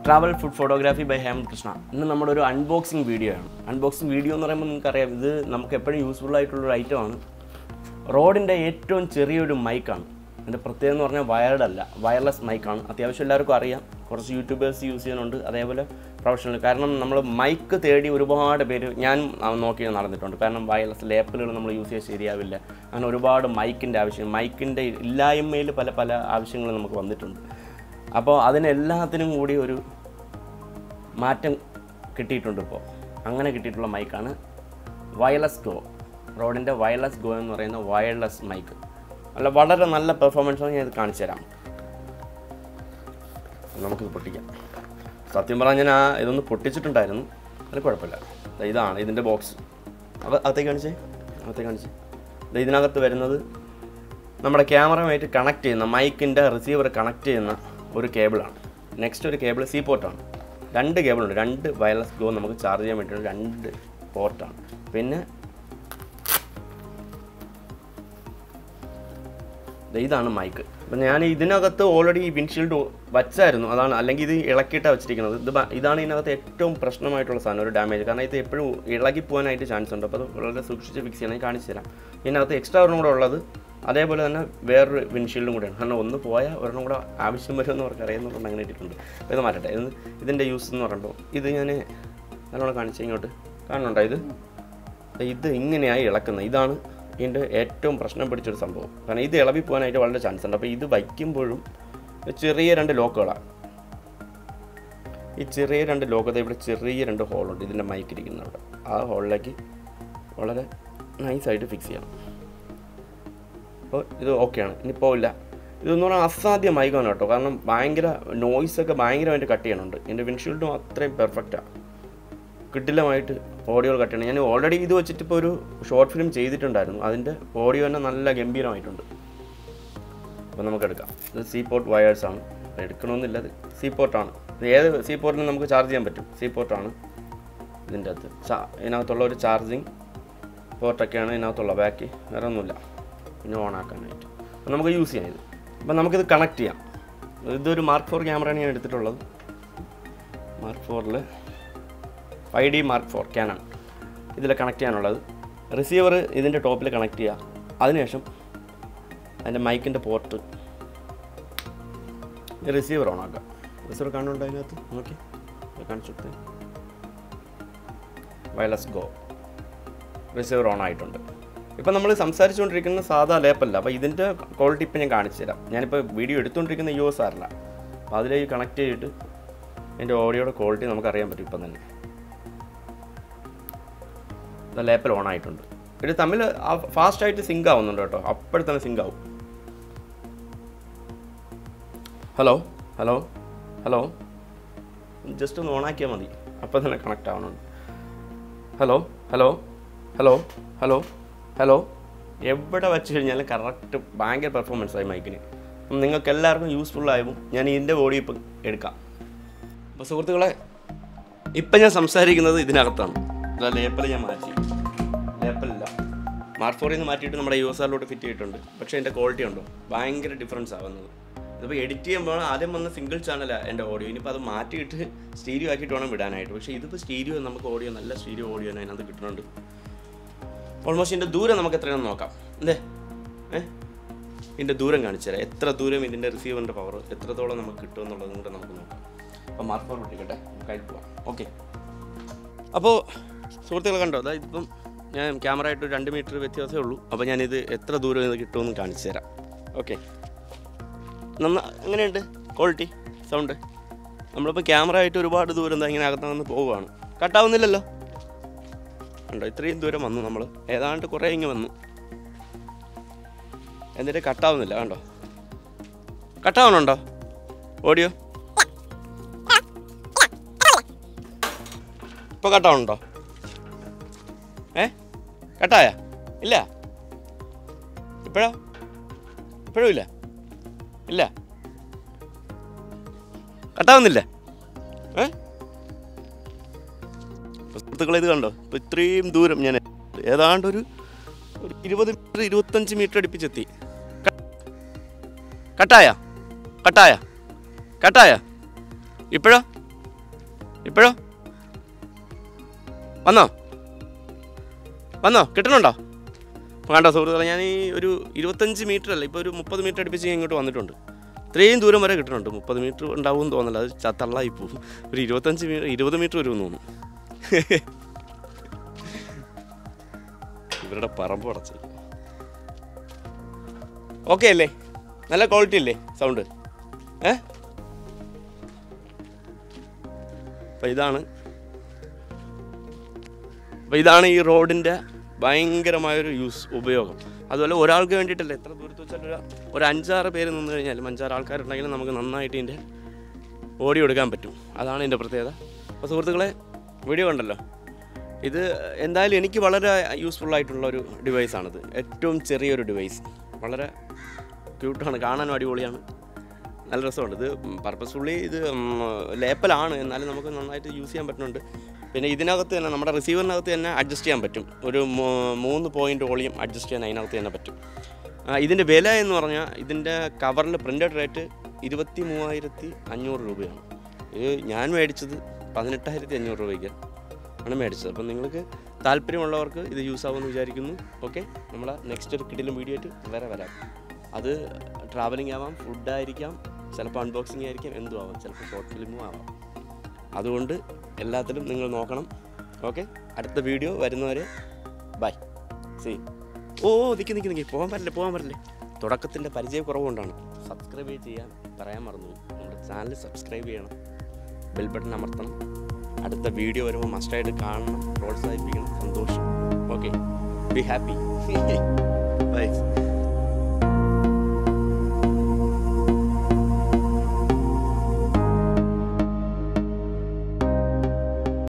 travel food photography by Hema Krishna ഇന്ന് നമ്മുടെ ഒരു അൺബോക്സിങ് വീഡിയോ ആണ് അൺബോക്സിങ് വീഡിയോ എന്ന് പറയുമ്പോൾ നിങ്ങൾക്കറിയാം ഇത് നമുക്ക് എപ്പോഴും യൂസ്ഫുൾ ആയിട്ടുള്ളൊരു ഐറ്റമാണ് റോഡിൻ്റെ ഏറ്റവും ചെറിയൊരു മൈക്കാണ് അതിൻ്റെ പ്രത്യേകത എന്ന് പറഞ്ഞാൽ വയർഡ് അല്ല വയർലെസ് മൈക്കാണ് അത്യാവശ്യം എല്ലാവർക്കും അറിയാം കുറച്ച് യൂട്യൂബേഴ്സ് യൂസ് ചെയ്യുന്നുണ്ട് അതേപോലെ പ്രൊഫഷണൽ കാരണം നമ്മൾ മൈക്ക് തേടി ഒരുപാട് പേര് ഞാൻ നോക്കി നടന്നിട്ടുണ്ട് കാരണം വയർലെസ് ലേപ്പലുകൾ നമ്മൾ യൂസ് ചെയ്യാൻ ശരിയാവില്ല അങ്ങനെ ഒരുപാട് മൈക്കിൻ്റെ ആവശ്യം മൈക്കിൻ്റെ ഇല്ലായ്മയിൽ പല പല ആവശ്യങ്ങൾ നമുക്ക് വന്നിട്ടുണ്ട് അപ്പോൾ അതിനെല്ലാത്തിനും കൂടി ഒരു മാറ്റം കിട്ടിയിട്ടുണ്ട് ഇപ്പോൾ അങ്ങനെ കിട്ടിയിട്ടുള്ള മൈക്കാണ് വയർലെസ് ഗോ റോഡിൻ്റെ വയർലെസ് ഗോ എന്ന് പറയുന്ന വയർലെസ് മൈക്ക് അല്ല വളരെ നല്ല പെർഫോമൻസാണ് ഞാൻ ഇത് കാണിച്ചു തരാം നമുക്കിത് പൊട്ടിക്കാം സത്യം പറഞ്ഞാൽ ഞാൻ ആ ഇതൊന്ന് പൊട്ടിച്ചിട്ടുണ്ടായിരുന്നു അത് കുഴപ്പമില്ല ദാ ഇതാണ് ഇതിൻ്റെ ബോക്സ് അപ്പോൾ അകത്തേക്ക് കാണിച്ചേ അകത്തേക്ക് കാണിച്ചേ ദാ ഇതിനകത്ത് വരുന്നത് നമ്മുടെ ക്യാമറയുമായിട്ട് കണക്ട് ചെയ്യുന്ന മൈക്കിൻ്റെ റിസീവർ കണക്ട് ചെയ്യുന്ന ഒരു കേബിളാണ് നെക്സ്റ്റ് ഒരു കേബിൾ സി പോർട്ടാണ് രണ്ട് കേബിളുണ്ട് രണ്ട് വയർലെസ് ഗോ നമുക്ക് ചാർജ് ചെയ്യാൻ വേണ്ടിയിട്ട് രണ്ട് പോർട്ടാണ് പിന്നെ ദേ ഇതാണ് മൈക്ക് അപ്പം ഞാൻ ഇതിനകത്ത് ഓൾറെഡി ഈ വിൻഷീൽഡ് വച്ചായിരുന്നു അതാണ് അല്ലെങ്കിൽ ഇത് ഇളക്കിയിട്ടാണ് വെച്ചിരിക്കുന്നത് ഇത് ബ- ഇതാണ് ഇതിനകത്ത് ഏറ്റവും പ്രശ്നമായിട്ടുള്ള സാധനം ഒരു ഡാമേജ് കാരണം ഇത് എപ്പോഴും ഇളകി പോകാനായിട്ട് ചാൻസ് ഉണ്ട് അപ്പോൾ അത് വളരെ സൂക്ഷിച്ച് ഫിക്സ് ചെയ്യണം ഞാൻ കാണിച്ചു തരാം ഇതിനകത്ത് എക്സ്ട്രാ ഒരെണ്ണം കൂടെ ഉള്ളത് അതേപോലെ തന്നെ വേറൊരു വിൻഷീൽഡും കൂടെയാണ് കാരണം ഒന്ന് പോയാൽ ഒരെണ്ണം കൂടെ ആവശ്യം വരുമെന്ന് അവർക്ക് അറിയുന്നുണ്ട് അങ്ങനെ ഇട്ടിട്ടുണ്ട് അപ്പോൾ ഇത് മാറ്റട്ടെ ഇത് ഇതിൻ്റെ യൂസ് എന്ന് പറയുമ്പോൾ ഇത് ഞാൻ നല്ലോണം കാണിച്ചു ഇങ്ങോട്ട് കാണുന്നുണ്ടോ ഇത് ഇത് ഇങ്ങനെയായി ഇളക്കുന്നത് ഇതാണ് ഇതിൻ്റെ ഏറ്റവും പ്രശ്നം പിടിച്ചൊരു സംഭവം കാരണം ഇത് ഇളവി പോകാനായിട്ട് വളരെ ചാൻസ് ഉണ്ട് അപ്പോൾ ഇത് വയ്ക്കുമ്പോഴും ചെറിയ രണ്ട് ലോക്കുകളാണ് ഈ ചെറിയ രണ്ട് ലോക്കത്തെ ഇവിടെ ചെറിയ രണ്ട് ഹോളുണ്ട് ഇതിൻ്റെ മൈക്ക് ഇരിക്കുന്ന അവിടെ ആ ഹോളിലേക്ക് വളരെ നൈസായിട്ട് ഫിക്സ് ചെയ്യണം അപ്പോൾ ഇത് ഓക്കെയാണ് ഇനി പോവില്ല ഇതെന്ന് പറഞ്ഞാൽ അസാധ്യ മൈക്കാണ് കേട്ടോ കാരണം ഭയങ്കര നോയ്സൊക്കെ ഭയങ്കരമായിട്ട് കട്ട് ചെയ്യണുണ്ട് എൻ്റെ വിൻഷീൽഡും അത്രയും പെർഫെക്റ്റാണ് കിട്ടില്ലമായിട്ട് ഓഡിയോ കട്ട് ചെയ്യണം ഞാൻ ഓൾറെഡി ഇത് വെച്ചിട്ട് ഇപ്പോൾ ഒരു ഷോർട്ട് ഫിലിം ചെയ്തിട്ടുണ്ടായിരുന്നു അതിൻ്റെ ഓഡിയോ തന്നെ നല്ല ഗംഭീരമായിട്ടുണ്ട് അപ്പോൾ നമുക്ക് എടുക്കാം ഇത് സി പോർട്ട് വയേഴ്സ് ആണ് അപ്പോൾ എടുക്കണമെന്നില്ല ഇത് സി പോർട്ടാണ് ഇത് ഏത് സി പോർട്ടിന് നമുക്ക് ചാർജ് ചെയ്യാൻ പറ്റും സി പോർട്ടാണ് ഇതിൻ്റെ അകത്ത് ചാ ഇതിനകത്തുള്ള ഒരു ചാർജിങ് പോർട്ടൊക്കെയാണ് ഇതിനകത്തുള്ള ബാക്കി വേറെ ഒന്നുമില്ല പിന്നെ ഓൺ ആക്കാനായിട്ട് അപ്പോൾ നമുക്ക് യൂസ് ചെയ്യാം ഇത് അപ്പോൾ നമുക്കിത് കണക്ട് ചെയ്യാം ഇതൊരു മാർക്ക് ഫോർ ക്യാമറയാണ് ഞാൻ എടുത്തിട്ടുള്ളത് മാർക്ക് ഫോറിൽ five D mark four Canon ഇതിൽ കണക്ട് ചെയ്യാനുള്ളത് റിസീവർ ഇതിൻ്റെ ടോപ്പിൽ കണക്ട് ചെയ്യുക അതിനുശേഷം അതിൻ്റെ മൈക്കിൻ്റെ പോർട്ട് റിസീവർ ഓൺ ആക്കുക റിസീവർ കാണുന്നുണ്ടോ അതിനകത്ത് നോക്കി ഇത് കാണിച്ചു കൊടുത്തേ വയർലെസ് ഗോ റിസീവർ ഓൺ ആയിട്ടുണ്ട് ഇപ്പം നമ്മൾ സംസാരിച്ചുകൊണ്ടിരിക്കുന്ന സാധാ ലേപ്പല്ല അപ്പോൾ ഇതിൻ്റെ ക്വാളിറ്റി ഇപ്പം ഞാൻ കാണിച്ചു തരാം ഞാനിപ്പോൾ വീഡിയോ എടുത്തുകൊണ്ടിരിക്കുന്ന യു എസ് ആറില്ല അപ്പോൾ അതിലേക്ക് കണക്ട് ചെയ്തിട്ട് എൻ്റെ ഓഡിയോയുടെ ക്വാളിറ്റി നമുക്ക് അറിയാൻ പറ്റും ഇപ്പം തന്നെ ഇത് ലേപ്പൽ ഓൺ ആയിട്ടുണ്ട് ഇത് തമ്മിൽ ഫാസ്റ്റായിട്ട് സിങ്ക് ആവുന്നുണ്ട് കേട്ടോ അപ്പോഴെ തന്നെ സിങ്ക് ആവും ഹലോ ഹലോ ഹലോ ജസ്റ്റ് ഒന്ന് ഓണാക്കിയാൽ മതി അപ്പോൾ തന്നെ കണക്റ്റ് ആവണുണ്ട് hello hello hello hello hello എവിടെ വെച്ച് കഴിഞ്ഞാലും കറക്റ്റ് ഭയങ്കര പെർഫോമൻസ് ആയി മൈക്കിന് അപ്പം നിങ്ങൾക്ക് എല്ലാവർക്കും യൂസ്ഫുൾ ആയും ഞാൻ ഇതിൻ്റെ ഓഡിയോ ഇപ്പം എടുക്കാം അപ്പോൾ സുഹൃത്തുക്കളെ ഇപ്പം ഞാൻ സംസാരിക്കുന്നത് ഇതിനകത്താണ് അല്ല ലേപ്പൽ ഞാൻ മാറ്റി ലേപ്പലില്ല മാർക്ക് ഫോറിൽ നിന്ന് മാറ്റിയിട്ട് നമ്മുടെ യു എസ് ആറിലോട്ട് ഫിറ്റ് ചെയ്തിട്ടുണ്ട് പക്ഷേ എൻ്റെ ക്വാളിറ്റി ഉണ്ടോ ഭയങ്കര ഡിഫറൻസ് ആവുന്നത് ഇതിപ്പോൾ എഡിറ്റ് ചെയ്യുമ്പോൾ ആദ്യം വന്ന സിംഗിൾ ചാനലാണ് എൻ്റെ ഓഡിയോ ഇനിയിപ്പോൾ അത് മാറ്റിയിട്ട് സ്റ്റീരിയോ ആക്കിയിട്ട് വേണം വിടാനായിട്ട് പക്ഷേ ഇതിപ്പോൾ സ്റ്റീരിയോ നമുക്ക് ഓഡിയോ നല്ല സ്റ്റീരിയോ ഓഡിയോ അതിനകത്ത് കിട്ടുന്നുണ്ട് ഓൾമോസ്റ്റ് ഇതിൻ്റെ ദൂരം നമുക്ക് എത്രയാണെന്ന് നോക്കാം എന്തേ ഏ ഇതിൻ്റെ ദൂരം കാണിച്ചു തരാം എത്ര ദൂരം ഇതിൻ്റെ റിസീവറിൻ്റെ പവർ എത്രത്തോളം നമുക്ക് കിട്ടും എന്നുള്ളതും കൂടെ നമുക്ക് നോക്കാം അപ്പോൾ മാർക്ക് ഫോർ പൊട്ടിക്കട്ടെ നമുക്ക് അതിൽ പോവാം ഓക്കെ അപ്പോൾ സുഹൃത്തുക്കൾ കണ്ടോ അതായത് ഇപ്പം ഞാൻ ക്യാമറ ആയിട്ട് ഒരു രണ്ട് മീറ്റർ വ്യത്യാസമേ ഉള്ളൂ അപ്പോൾ ഞാനിത് എത്ര ദൂരം ഇത് കിട്ടുമെന്ന് കാണിച്ചു തരാം ഓക്കെ നന്ന എങ്ങനെയുണ്ട് ക്വാളിറ്റി സൗണ്ട് നമ്മളിപ്പോൾ ക്യാമറ ആയിട്ട് ഒരുപാട് ദൂരം എന്താ ഇങ്ങനെ അകത്തുനിന്ന് പോവുകയാണ് കട്ടാവുന്നില്ലല്ലോ ഉണ്ടോ ഇത്രയും ദൂരം വന്നു നമ്മൾ ഏതാണ്ട് കുറേ ഇങ്ങ് വന്നു എന്നിട്ട് കട്ടാവുന്നില്ല കണ്ടോ കട്ടാവണുണ്ടോ ഓഡിയോ ഇപ്പോൾ കട്ടാവുന്നുണ്ടോ ഏ കട്ടായ ഇല്ല ഇപ്പോഴോ ഇപ്പോഴും ഇല്ല ഇല്ല കട്ടാവുന്നില്ല ഏ സുഹൃത്തുക്കളെ ഇത് കണ്ടോ ഇപ്പോൾ ഇത്രയും ദൂരം ഞാൻ ഏതാണ്ട് ഒരു ഒരു ഇരുപത് മീറ്റർ ഇരുപത്തഞ്ച് മീറ്റർ അടുപ്പിച്ചെത്തി ക- കട്ടായ കട്ടായ കട്ടായ ഇപ്പോഴോ ഇപ്പോഴോ വന്നോ വന്നോ കിട്ടണുണ്ടോ അപ്പോൾ കണ്ടോ സുഹൃത്തുക്കളെ ഞാൻ ഈ ഒരു ഇരുപത്തഞ്ച് മീറ്റർ അല്ല ഇപ്പോൾ ഒരു മുപ്പത് മീറ്റർ അടുപ്പിച്ച് ഞാൻ ഇങ്ങോട്ട് വന്നിട്ടുണ്ട് ഇത്രയും ദൂരം വരെ കിട്ടുന്നുണ്ട് മുപ്പത് മീറ്റർ ഉണ്ടാവും എന്ന് തോന്നില്ല അത് ച- തള്ളായി പോവും ഒരു ഇരുപത്തഞ്ച് മീറ്റർ ഇരുപത് മീറ്റർ വരുമെന്ന് തോന്നുന്നു ഇവരുടെ പറമ്പ് അടച്ച് ഓക്കെ അല്ലേ നല്ല ക്വാളിറ്റി അല്ലേ സൗണ്ട് ഏ അപ്പം ഇതാണ് അപ്പോൾ ഇതാണ് ഈ റോഡിൻ്റെ ഭയങ്കരമായൊരു യൂസ് ഉപയോഗം അതുപോലെ ഒരാൾക്ക് വേണ്ടിയിട്ടല്ല എത്ര ദൂരത്ത് വെച്ചാൽ ഒരു ഒരു അഞ്ചാറ് പേര് നിന്ന് കഴിഞ്ഞാലും അഞ്ചാറ് ആൾക്കാരുണ്ടെങ്കിലും നമുക്ക് നന്നായിട്ട് ഇതിൻ്റെ ഓടി എടുക്കാൻ പറ്റും അതാണ് ഇതിൻ്റെ പ്രത്യേകത അപ്പോൾ സുഹൃത്തുക്കളെ വീഡിയോ കണ്ടല്ലോ ഇത് എന്തായാലും എനിക്ക് വളരെ യൂസ്ഫുൾ ആയിട്ടുള്ള ഒരു ഡിവൈസാണിത് ഏറ്റവും ചെറിയൊരു ഡിവൈസ് വളരെ ക്യൂട്ടാണ് കാണാനും അടിപൊളിയാണ് നല്ല രസമുണ്ട് ഇത് പർപ്പസ്ഫുള്ളി ഇത് ഉം, ലേപ്പലാണ് എന്നാലും നമുക്ക് നന്നായിട്ട് യൂസ് ചെയ്യാൻ പറ്റുന്നുണ്ട് പിന്നെ ഇതിനകത്ത് തന്നെ നമ്മുടെ റിസീവറിനകത്ത് തന്നെ അഡ്ജസ്റ്റ് ചെയ്യാൻ പറ്റും ഒരു മൂ- മൂന്ന് പോയിൻ്റ് വോളിയം അഡ്ജസ്റ്റ് ചെയ്യാൻ അതിനകത്ത് തന്നെ പറ്റും ആ, ഇതിൻ്റെ വില എന്ന് പറഞ്ഞാൽ ഇതിൻ്റെ കവറിൽ പ്രിൻ്റഡ് റേറ്റ് ഇരുപത്തി മൂവായിരത്തി അഞ്ഞൂറ് രൂപയാണ് ഇത് ഞാൻ മേടിച്ചത് പതിനെട്ടായിരത്തി അഞ്ഞൂറ് രൂപയ്ക്ക് ആണ് മേടിച്ചത് അപ്പം നിങ്ങൾക്ക് താല്പര്യമുള്ളവർക്ക് ഇത് യൂസ് ആവുമെന്ന് വിചാരിക്കുന്നു ഓക്കെ നമ്മളെ നെക്സ്റ്റ് ഒരു കിടിലും വീഡിയോ ആയിട്ട് വേറെ വരാം അത് ട്രാവലിംഗ് ആവാം ഫുഡായിരിക്കാം ചിലപ്പോൾ അൺബോക്സിങ് ആയിരിക്കാം എന്തും ആവാം ചിലപ്പോൾ ഷോർട്ട് ഫിലിമും ആവാം അതുകൊണ്ട് എല്ലാത്തിലും നിങ്ങൾ നോക്കണം ഓക്കെ അടുത്ത വീഡിയോ വരുന്നവരെ ബൈ സി ഓ നിൽക്കി നിൽക്കി നിൽക്കി പോകാൻ പറ്റില്ല പോകാൻ പറ്റില്ല തുടക്കത്തിൻ്റെ പരിചയക്കുറവുകൊണ്ടാണ് സബ്സ്ക്രൈബ് ചെയ്യാൻ പറയാൻ മറന്നു നമ്മുടെ ചാനൽ സബ്സ്ക്രൈബ് ചെയ്യണം ബെൽ ബട്ടൺ അമർത്തണം അടുത്ത വീഡിയോ വരുമ്പോൾ മസ്റ്റായിട്ട് കാണണം പ്രോത്സാഹിപ്പിക്കണം സന്തോഷം ഓക്കെ ബി ഹാപ്പി ബൈ